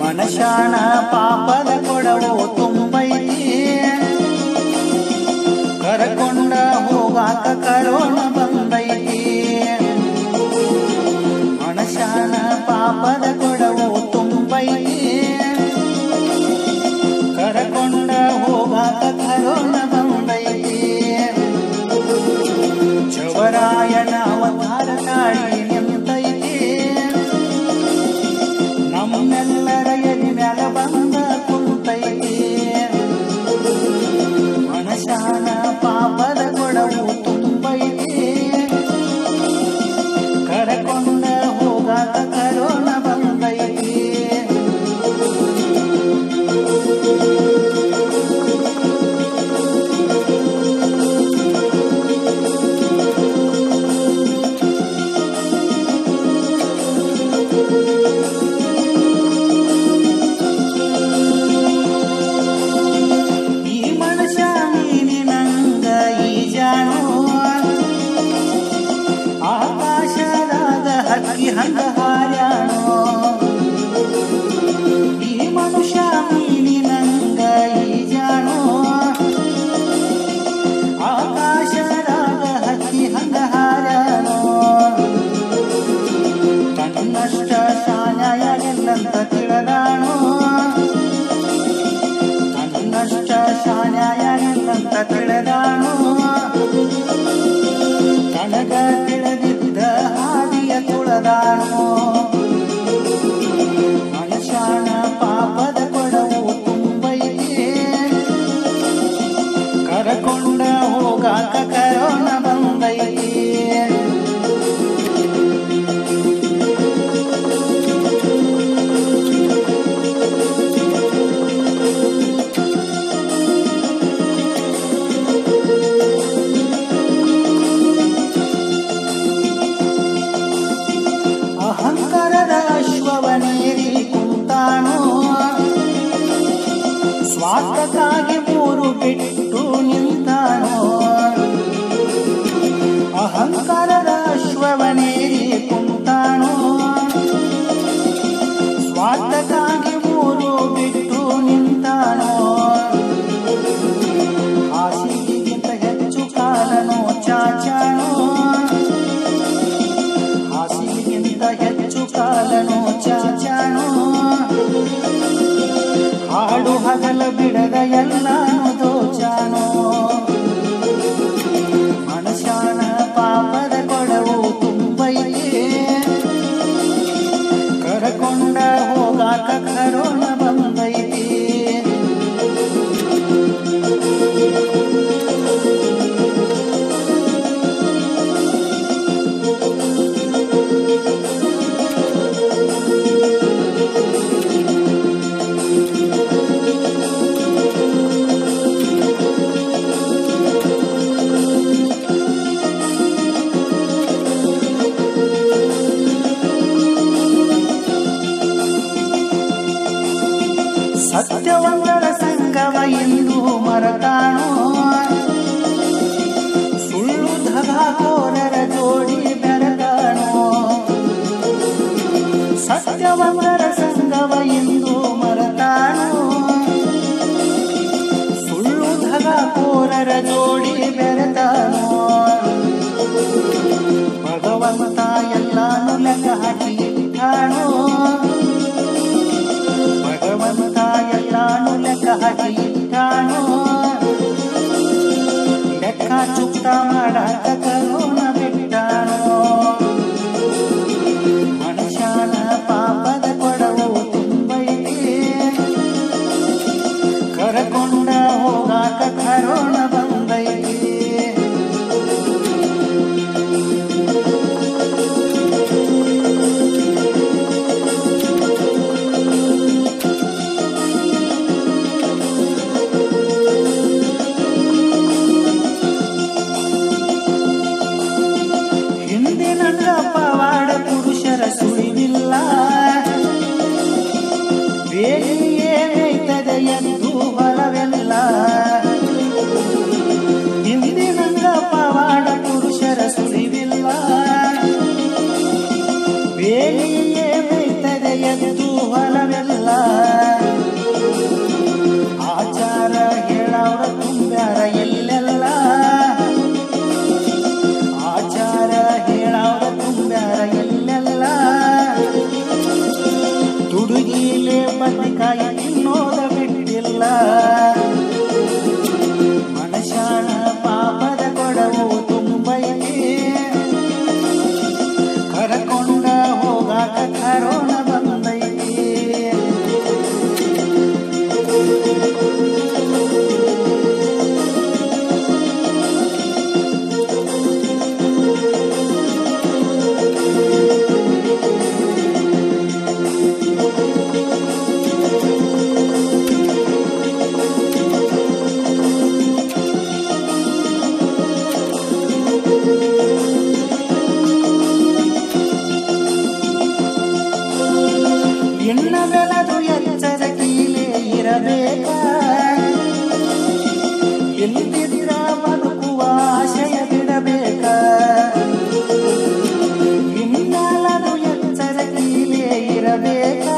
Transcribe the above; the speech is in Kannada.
ಮನಶಾನ ಪಾಪದ ಕೊಡವು ತುಂಬೈತಿ ಕರಕೊಂಡ ಹೋಗಾಕ ಕರೋಣ ಬಂದೈತಿ ಮನಶಾನ ಪಾಪದ ಕೊಡವು ತುಂಬೈತಿ ಕರಕೊಂಡ ಹೋಗಾಕ ಕರೋಣ ಬಂದೈತಿ ಚವರಾಯನ ಅವತಾರ ತಾಳಿ ನಿಂತೈತಿ ನಮ್ಮೆಲ್ಲರ ಎದಿ ಮ್ಯಾಲ ಬಂದ ಕುಂತೈತಿ ಮನಶಾನ ಪಾಪದ ಕೊಡವು ತುಂಬೈತಿ ಕರಕೊಂಡ ಹೋಗಾಕ ಕರೋಣ ಬಂದೈತಿ ಈ ಮನುಷ್ಯ ನೀನಿನಂಗ ಈಜಾಣು ಆಕಾಶದಾಗ ಹಕ್ಕಿ ಹಂಗ ಹಾರ್ಯಾಣು ಈ ಮನುಷ್ಯ ನೀನಿನಂಗ ಈಜಾಣು ಆಕಾಶದಾಗ ಹಕ್ಕಿ ಹಂಗ ಹಾರ್ಯಾಣು ತನ್ನಷ್ಟ ಶಾನ್ಯಾಯಗಿಲ್ಲಂತ ತಿಳಿದಾಣು ತನ್ನಷ್ಟ ಶಾನ್ಯಾಯಗಿಲ್ಲಂತ ತಿಳಿದಾಣು ತನಗ ತಿಳಿದಿದ್ದ ಹಾದಿಯ ತುಳದಾಣು ಮನುಷ್ಯನ ಪಾಪದ ಕೊಡವು ತುಂಬೈತಿ ಕರಕೊಂಡ ಹೋಗಾಕ ಕರೋಣ ಬಂದೈತಿ ಅಹಂಕಾರದ ಅಶ್ವವನೇರಿ ಕುಂತಾಣೋ ಸ್ವಾರ್ಥಕ್ಕಾಗಿ ಮೂರು ಬಿಟ್ಟು ನಿಂತಾನೋ ಅಹಂಕಾರದ ಅಶ್ವವನೇರಿ ಕುಂತಾಣೋ ಸ್ವಾರ್ಥಕ್ಕಾಗಿ ಮೂರು ಬಿಟ್ಟು ನಿಂತಾನೋ ಹಾಸಿಗೆಗಿಂತ ಹೆಚ್ಚು ಕಾಲನು ಚಾಚಾಣೋ ಹಾಸಿಗೆಗಿಂತ ಹೆಚ್ಚು ಕಾಲನು ಚಾಚಾಣೋ ಹಾಡು ಹಗಲ ಬಿಡದ ಎಲ್ಲಾನು ದೋಚಾನೋ ಮನುಷ್ಯನ ಪಾಪದ ಕೊಡವು ತುಂಬೈತಿ ಕರಕೊಂಡ ಹೋಗಾಕ ಕರೋಣ ಬಂದೈತಿ ಸತ್ಯವಂತರ ಸಂಗಮ ಎಂದು ಮರತಾಣೋ ಸುಳ್ಳು ಧಗಾಕೋರರ ಜೋಡಿ ಬೆರಗಾಣೋ ಸತ್ಯವಂತರ ಸಂಗಮ ಎಂದು ಮರತಾಣೋ ಸುಳ್ಳು ಧಗಾಕೋರರ ಜೋಡಿ ಬೆರತಾಣೋ ಭಗವಂತ ಎಲ್ಲಾನು ಲೆಕ್ಕ ಹಾಕಿ ಇಟ್ಟಾಣೋ ಭಗವಂತ ಎಲ್ಲಾನು ಲೆಕ್ಕ ಹಾಕಿ ಇಟ್ಟಾಣೋ ಲೆಕ್ಕ ಚುಕ್ತ ಮಾಡಾಕ ಕರೋಣ ಬಿಟ್ಟಾಣೋ ಮನುಷ್ಯನ ಪಾಪದ ಕೊಡವು ತುಂಬೈತಿ ಕರಕೊಂಡ ಹೋಗಾಕ ಕರೋಣ ಬಂದೈತಿ ಇನ್ನ ಬೆಳೆದು ಎಚ್ಚರಿಕೆಯಿಲೆ ಇರಬೇಕ ಎಲ್ಲಿದ್ದೀರ ಬದುಕುವ ಆಶಯ ಬಿಡಬೇಕ ಇನ್ನಲದು ಎಚ್ಚರಿಕೆಯಿಲೆ ಇರಬೇಕ